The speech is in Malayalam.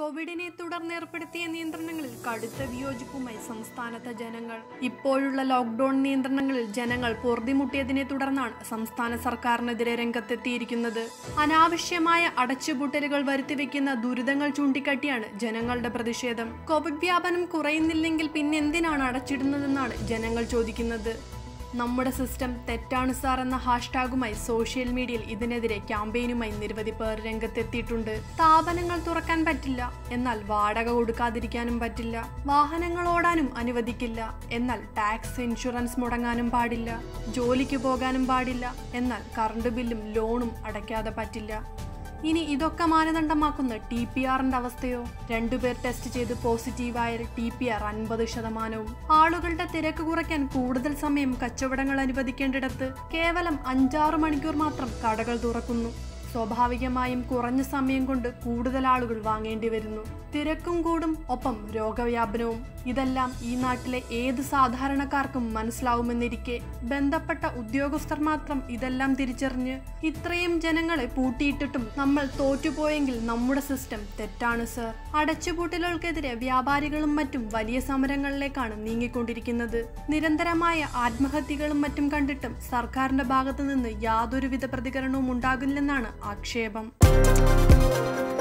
കോവിഡിനെ തുടർന്ന് ഏർപ്പെടുത്തിയ നിയന്ത്രണങ്ങളിൽ കടുത്ത വിയോജിപ്പുമായി സംസ്ഥാനത്തെ ജനങ്ങൾ ഇപ്പോഴുള്ള ലോക്ക്ഡൌൺ നിയന്ത്രണങ്ങളിൽ ജനങ്ങൾ പൊറുതിമുട്ടിയതിനെ തുടർന്നാണ് സംസ്ഥാന സർക്കാരിനെതിരെ രംഗത്തെത്തിയിരിക്കുന്നത് അനാവശ്യമായ അടച്ചുപൂട്ടലുകൾ വരുത്തിവെക്കുന്ന ദുരിതങ്ങൾ ചൂണ്ടിക്കാട്ടിയാണ് ജനങ്ങളുടെ പ്രതിഷേധം കോവിഡ് വ്യാപനം കുറയുന്നില്ലെങ്കിൽ പിന്നെ എന്തിനാണ് അടച്ചിടുന്നതെന്നാണ് ജനങ്ങൾ ചോദിക്കുന്നത് നമ്മുടെ സിസ്റ്റം തെറ്റാണ് സാർ എന്ന ഹാഷ്ടാഗുമായി സോഷ്യൽ മീഡിയയിൽ ഇതിനെതിരെ ക്യാമ്പയിനുമായി നിരവധി പേർ രംഗത്തെത്തിയിട്ടുണ്ട് സ്ഥാപനങ്ങൾ തുറക്കാൻ പറ്റില്ല എന്നാൽ വാടക കൊടുക്കാതിരിക്കാനും പറ്റില്ല വാഹനങ്ങൾ ഓടാനും അനുവദിക്കില്ല എന്നാൽ ടാക്സ് ഇൻഷുറൻസ് മുടങ്ങാനും പാടില്ല ജോലിക്ക് പോകാനും പാടില്ല എന്നാൽ കറണ്ട് ബില്ലും ലോണും അടയ്ക്കാതെ പറ്റില്ല ഇനി ഇതൊക്കെ മാനദണ്ഡമാക്കുന്ന ടി പി ആറിന്റെ അവസ്ഥയോ രണ്ടുപേർ ടെസ്റ്റ് ചെയ്ത് പോസിറ്റീവായ ടി പി ആർ അൻപത് ശതമാനവും ആളുകളുടെ തിരക്ക് കുറയ്ക്കാൻ കൂടുതൽ സമയം കച്ചവടങ്ങൾ അനുവദിക്കേണ്ടിടത്ത് കേവലം അഞ്ചാറ് മണിക്കൂർ മാത്രം കടകൾ തുറക്കുന്നു സ്വാഭാവികമായും കുറഞ്ഞ സമയം കൊണ്ട് കൂടുതൽ ആളുകൾ വാങ്ങേണ്ടി വരുന്നു തിരക്കും കൂടും ഒപ്പം രോഗവ്യാപനവും ഇതെല്ലാം ഈ നാട്ടിലെ ഏത് സാധാരണക്കാർക്കും മനസ്സിലാവുമെന്നിരിക്കെ ബന്ധപ്പെട്ട ഉദ്യോഗസ്ഥർ മാത്രം ഇതെല്ലാം തിരിച്ചറിഞ്ഞ് ഇത്രയും ജനങ്ങളെ പൂട്ടിയിട്ടിട്ടും നമ്മൾ തോറ്റുപോയെങ്കിൽ നമ്മുടെ സിസ്റ്റം തെറ്റാണ് സർ അടച്ചുപൂട്ടലുകൾക്കെതിരെ വ്യാപാരികളും മറ്റും വലിയ സമരങ്ങളിലേക്കാണ് നീങ്ങിക്കൊണ്ടിരിക്കുന്നത് നിരന്തരമായ ആത്മഹത്യകളും മറ്റും കണ്ടിട്ടും സർക്കാരിന്റെ ഭാഗത്തു നിന്ന് യാതൊരുവിധ പ്രതികരണവും ഉണ്ടാകില്ലെന്നാണ് ആക്ഷേപം